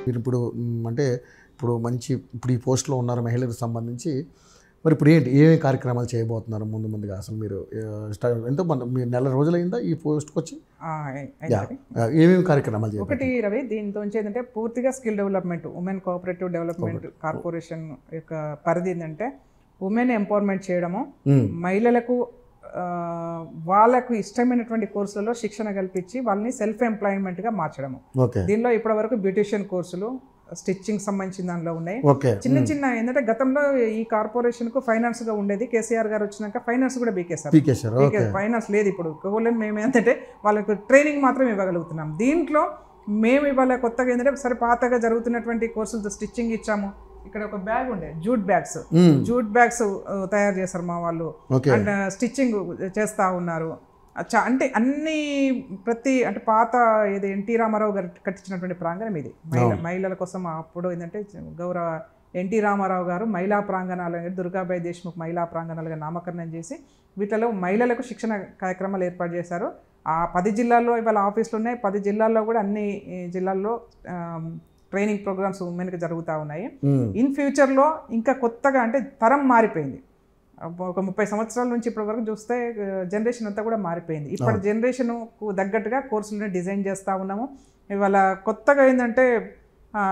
మీరు ఇప్పుడు మ్, అంటే ఇప్పుడు మంచి ఇప్పుడు ఈ పోస్ట్లో ఉన్నారు మహిళలకు సంబంధించి మరి ఇప్పుడు ఏంటి ఏమేమి కార్యక్రమాలు చేయబోతున్నారు ముందు ముందుగా అసలు మీరు ఆ, స్టా- ఎంతో మన మీరు నెల రోజులైందా ఈ పోస్ట్కి వచ్చి ఆ, యా. అయింది. ఆ, ఏమేమి కార్యక్రమాలు చేయాలి ఒకటి రవి దీంతో ఏంటంటే పూర్తిగా skill development women cooperative development corporation యొక్క పరిధి ఏంటంటే ఉమెన్ ఎంపవర్మెంట్ చేయడము మహిళలకు ఆ, వాళ్ళకు ఇష్టమైనటువంటి కోర్సులలో శిక్షణ కల్పించి వాళ్ళని సెల్ఫ్ ఎంప్లాయ్మెంట్గా మార్చడము ఓకే దీనిలో ఇప్పటివరకు బ్యూటిషియన్ కోర్సులు స్టిచ్చింగ్ సంబంధించిన దానిలో ఉన్నాయి ఓకే చిన్న చిన్న ఏంటంటే గతంలో ఈ కార్పొరేషన్ కు ఫైనాన్స్ గా ఉండేది కేసీఆర్ గారు వచ్చినాక ఫైనాన్స్ కూడా బీకేశారు పీకేశారు ఓకే ఫైనాన్స్ లేదు ఇప్పుడు కేవలం మేము ఏంటంటే వాళ్ళకు ట్రైనింగ్ మాత్రం ఇవ్వగలుగుతున్నాం దీంట్లో మేము ఇవాళ కొత్తగా ఏంటంటే సరే పాతగా జరుగుతున్నటువంటి కోర్సులతో స్టిచ్చింగ్ ఇచ్చాము ఇక్కడ ఒక బ్యాగ్ ఉండే జూట్ బ్యాగ్స్ మ్, జూట్ బ్యాగ్స్ తయారు చేస్తారు మా వాళ్ళు ఓకే అండ్ స్టిచ్చింగ్ చేస్తూ ఉన్నారు అచ్చా అంటే అన్ని ప్రతి అంటే పాత ఇది ఎన్టీ రామారావు గారు కట్టించినటువంటి ప్రాంగణం ఇది మహిళ మహిళల కోసం అప్పుడు ఏంటంటే గౌరవ ఎన్టీ రామారావు గారు మహిళా ప్రాంగణాలు అనేది దుర్గాబాయి దేశ్ముఖ్ మహిళా ప్రాంగణాలుగా నామకరణం చేసి వీటిలో మహిళలకు శిక్షణ కార్యక్రమాలు ఏర్పాటు చేశారు ఆ పది జిల్లాల్లో ఇవాళ ఆఫీసులు ఉన్నాయి పది జిల్లాల్లో కూడా అన్ని ఈ, జిల్లాల్లో ట్రైనింగ్ ప్రోగ్రామ్స్ ఉమెన్కి జరుగుతూ ఉన్నాయి మ్, ఇన్ ఫ్యూచర్లో ఇంకా కొత్తగా అంటే తరం మారిపోయింది ఒక ముప్పై సంవత్సరాల నుంచి ఇప్పటి వరకు చూస్తే జనరేషన్ అంతా కూడా మారిపోయింది ఇప్పటి జనరేషన్కు తగ్గట్టుగా కోర్సులను డిజైన్ చేస్తూ ఉన్నాము ఇవాళ కొత్తగా ఏంటంటే ఆ,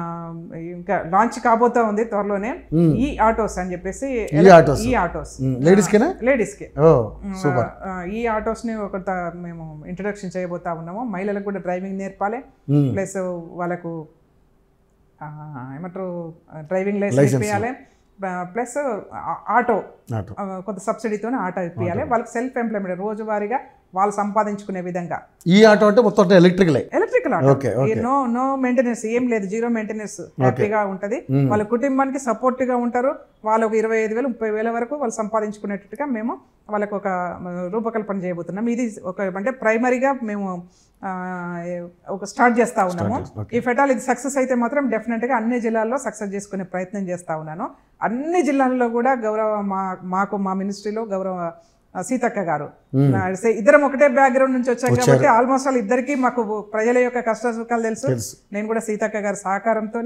ఇంకా లాంచ్ కాబోతా ఉంది త్వరలోనే మ్. ఈ ఆటోస్ అని చెప్పేసి ఈ ఆటోస్ ఈ ఆటోస్ మ్, లేడీస్కేనా లేడీస్కి ఓ సూపర్ ఆ, ఈ ఆటోస్ని ఒక త- మేము ఇంట్రడక్షన్ చేయబోతా ఉన్నాము మహిళలకు కూడా డ్రైవింగ్ నేర్పాలి మ్, ప్లస్ వాళ్ళకు ఆ, ఏమంటారు డ్రైవింగ్ లైసెన్స్ License. ఇప్పించాలి ప్లస్ ఆటో ఆటో ఆ, కొంత సబ్సిడీతోనే ఆటో ఇప్పించాలి వాళ్ళకి సెల్ఫ్ ఎంప్లాయ్మెంట్ రోజువారీగా వాళ్ళు సంపాదించుకునే విధంగా ఈ ఆటో అంటే మొత్తం ఎలక్ట్రికలే electrical auto okay okay no no maintenance ఏం లేదు జీరో మెయింటెనెన్స్ హ్యాపీగా ఉంటుంది మ్మ్. వాళ్ళ కుటుంబానికి support గా ఉంటారు వాళ్ళకు ఇరవై ఐదు వేలు ముప్పై వేల వరకు వాళ్ళు సంపాదించుకునేటట్టుగా మేము వాళ్ళకు ఒక మ, రూపకల్పన చేయబోతున్నాం ఇది ఒక అంటే ప్రైమరీగా మేము ఆ, ఒక స్టార్ట్ చేస్తా ఉన్నాము చేస్తా- ఈ ఫెటాల్ ఇది సక్సెస్ అయితే మాత్రం డెఫినెట్గా అన్ని జిల్లాల్లో సక్సెస్ చేసుకునే ప్రయత్నం చేస్తా ఉన్నాను అన్ని జిల్లాల్లో కూడా గౌరవ మా మాకు మా మినిస్ట్రీలో గౌరవ ఆ, సీతక్క గారు మ్మ్. నా సే- ఇద్దరం ఒకటే బ్యాక్గ్రౌండ్ నుంచి వచ్చాం కాబట్టి ఆల్మోస్ట్ ఆల్ ఇద్దరికి మాకు ప్రజల యొక్క కష్ట సుఖాలు తెలుసు తెలుసు నేను కూడా సీతక్క గారి సహకారంతో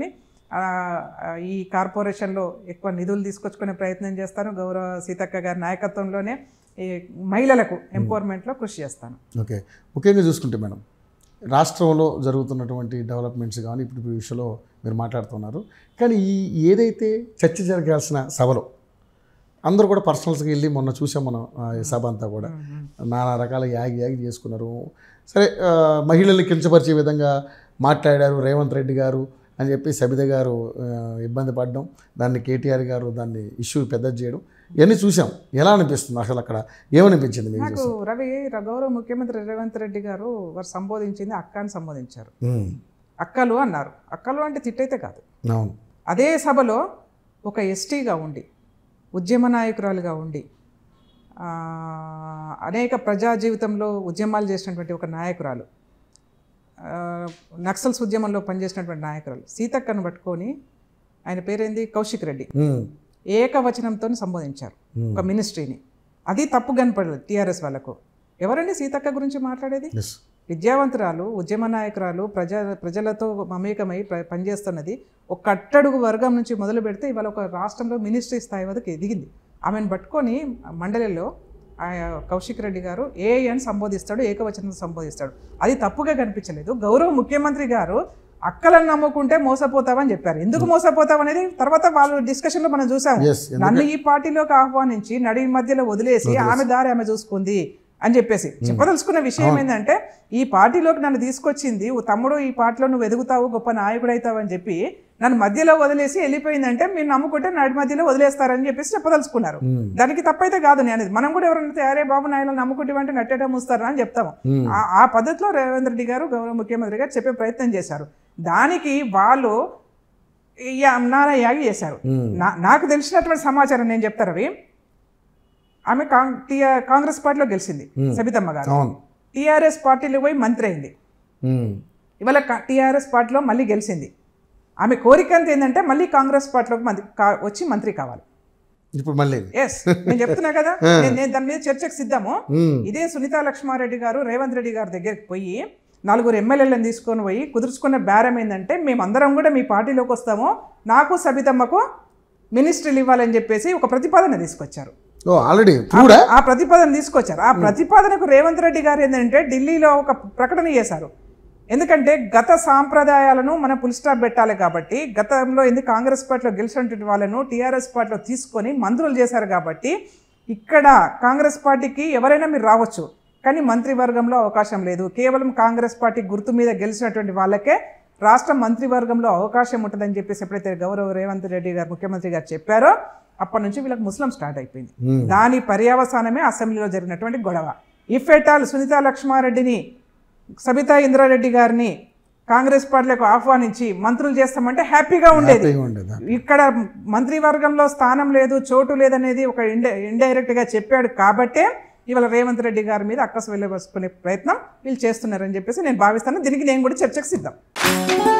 ఈ కార్పొరేషన్లో ఎక్కువ నిధులు తీసుకొచ్చుకునే ప్రయత్నం చేస్తాను గౌరవ సీతక్క గారి నాయకత్వంలోనే ఈ మహిళలకు ఎంపవర్మెంట్లో కృషి చేస్తాను ఓకే ముఖ్యంగా చూసుకుంటే మేడం రాష్ట్రంలో జరుగుతున్నటువంటి డెవలప్మెంట్స్ కానీ ఇప్పుడు ఈ విషయంలో మీరు మాట్లాడుతున్నారు కానీ ఈ ఏదైతే చర్చ జరగాల్సిన సభలో అందరూ కూడా పర్సనల్స్కి వెళ్ళి మొన్న చూసాం మనం ఆ, ఈ సభ అంతా కూడా నానా రకాల యాగి యాగి చేసుకున్నారు సరే ఆ, మహిళల్ని కించపరిచే విధంగా మాట్లాడారు రేవంత్ రెడ్డి గారు అని చెప్పి సబిత గారు ఆ, ఇబ్బంది పడడం దాన్ని కేటీఆర్ గారు దాన్ని ఇష్యూ పెద్ద చేయడం ఇవన్నీ చూసాం ఎలా అనిపిస్తుంది అసలు అక్కడ ఏమనిపించింది మీకు నాకు రవి ర- గౌరవ ముఖ్యమంత్రి రేవంత్ రెడ్డి గారు వారు సంబోధించింది అక్క అని సంబోధించారు ఉమ్, అక్కలు అన్నారు అక్కలు అంటే తిట్టయితే కాదు అవును అదే సభలో ఒక ఎస్టీగా ఉండి ఉద్యమ నాయకురాలుగా ఉండి ఆ, అనేక ప్రజా జీవితంలో ఉద్యమాలు చేసినటువంటి ఒక నాయకురాలు ఆ, నక్సల్స్ ఉద్యమంలో పనిచేసినటువంటి నాయకురాలు సీతక్కను పట్టుకొని ఆయన పేరేంది కౌశిక్ రెడ్డి ఉమ్, ఏకవచనంతో సంబోధించారు ఉమ్, ఒక మినిస్ట్రీని అది తప్పు కనపడలేదు టీఆర్ఎస్ వాళ్ళకు ఎవరండి సీతక్క గురించి మాట్లాడేది yes. విద్యావంతురాలు ఉద్యమ నాయకురాలు ప్రజా ప్రజలతో మమేకమై ప్ర- పనిచేస్తున్నది ఒక అట్టడుగు వర్గం నుంచి మొదలు పెడితే ఇవాళ ఒక రాష్ట్రంలో మినిస్ట్రీ స్థాయి వరకు ఎదిగింది ఆమెను పట్టుకొని మండలిలో ఆ కౌశిక్ రెడ్డి గారు ఏ అని సంబోధిస్తాడు ఏకవచనం సంబోధిస్తాడు అది తప్పుగా కనిపించలేదు గౌరవ ముఖ్యమంత్రి గారు అక్కలను నమ్ముకుంటే మోసపోతావని చెప్పారు ఎందుకు మోసపోతావు అనేది తర్వాత వాళ్ళు డిస్కషన్లో మనం చూసాము Yes, ఎందుకంటే- నన్ను ఈ పార్టీలోకి ఆహ్వానించి నడి మధ్యలో వదిలేసి ఆమె దారి ఆమె చూసుకుంది అని చెప్పేసి చెప్పదలుచుకున్న విషయం ఏంటంటే ఈ పార్టీలోకి నన్ను తీసుకొచ్చింది ఓ తమ్ముడు ఈ పార్టీలో నువ్వు ఎదుగుతావు గొప్ప నాయకుడు అవుతావు అని చెప్పి నన్ను మధ్యలో వదిలేసి వెళ్ళిపోయిందంటే మీరు నమ్ముకుంటే నడి మధ్యలో వదిలేస్తారని చెప్పేసి చెప్పదలుచుకున్నారు ఉమ్, దానికి తప్పైతే కాదు నేను అనేది మనం కూడా ఎవరైనా తయారే బాబు నాయన నమ్ముకుంటే అంటే నట్టేట మూస్తారా అని చెప్తాము ఉమ్, ఆ- ఆ పద్ధతిలో రేవంత్ రెడ్డి గారు గౌరవ ముఖ్యమంత్రి గారు చెప్పే ప్రయత్నం చేశారు దానికి వాళ్ళు యా- నానా యాగి చేశారు ఉమ్, నా నాకు తెలిసినటువంటి సమాచారం నేను చెప్తారు అవి ఆమె కాంగ్ టీఆర్ కాంగ్రెస్ పార్టీలో గెలిచింది Hmm. సబితమ్మ గారు అవును టీఆర్ఎస్ పార్టీలో పోయి మంత్రి అయింది ఉమ్, ఇవాళ టీఆర్ఎస్ పార్టీలో మళ్ళీ గెలిచింది ఆమె కోరిక అంత ఏంటంటే మళ్ళీ కాంగ్రెస్ పార్టీలోకి మంత్రి కా- వచ్చి మంత్రి కావాలి ఇప్పుడు మళ్ళీ ఎస్ నేను చెప్తున్నా కదా నేను నేను దాని మీద చర్చకు సిద్ధము ఉమ్, ఇదే సునీతా లక్ష్మారెడ్డి గారు రేవంత్ రెడ్డి గారి దగ్గరికి పోయి నలుగురు ఎమ్మెల్యేలను తీసుకొని పోయి కుదుర్చుకున్న బేరం ఏంటంటే మేమందరం కూడా మీ పార్టీలోకి వస్తాము నాకు సబితమ్మకు మినిస్ట్రీలు ఇవ్వాలని చెప్పేసి ఒక ప్రతిపాదన తీసుకొచ్చారు ఓ ఆల్రెడీ ప్రూవ్డా ఆ ప్రతిపాదన తీసుకొచ్చారు ఆ ప్రతిపాదనకు రేవంత్ రెడ్డి గారు ఏంటంటే ఢిల్లీలో ఒక ప్రకటన చేశారు ఎందుకంటే గత సాంప్రదాయాలను మనం పుల్ స్టాప్ పెట్టాలి కాబట్టి గతంలో ఎందుకు కాంగ్రెస్ పార్టీలో గెలిచినటువంటి వాళ్ళను టీఆర్ఎస్ పార్టీలో తీసుకొని మంత్రులు చేశారు కాబట్టి ఇక్కడ కాంగ్రెస్ పార్టీకి ఎవరైనా మీరు రావచ్చు కానీ మంత్రివర్గంలో అవకాశం లేదు కేవలం కాంగ్రెస్ పార్టీ గుర్తు మీద గెలిచినటువంటి వాళ్ళకే రాష్ట్ర మంత్రివర్గంలో అవకాశం ఉంటుందని చెప్పేసి ఎప్పుడైతే గౌరవ రేవంత్ రెడ్డి గారు ముఖ్యమంత్రి గారు చెప్పారో అప్పటి నుంచి వీళ్ళకి ముస్లిం స్టార్ట్ అయిపోయింది దాని పర్యవసానమే అసెంబ్లీలో జరిగినటువంటి గొడవ ఇఫ్ ఎట్ ఆల్ సునీతా లక్ష్మారెడ్డిని సబితా ఇంద్రారెడ్డి గారిని కాంగ్రెస్ పార్టీలకు ఆహ్వానించి మంత్రులు చేస్తామంటే హ్యాపీగా ఉండేది హ్యాపీగా ఉండేదా ఇక్కడ మంత్రివర్గంలో స్థానం లేదు చోటు లేదనేది ఒక ఇండై ఇండైరెక్ట్గా చెప్పాడు కాబట్టే ఇవాళ రేవంత్ రెడ్డి గారి మీద అక్కసు వెళ్ళవసుకునే ప్రయత్నం వీళ్ళు చేస్తున్నారని చెప్పేసి నేను భావిస్తాను దీనికి నేను కూడా చర్చకు సిద్ధం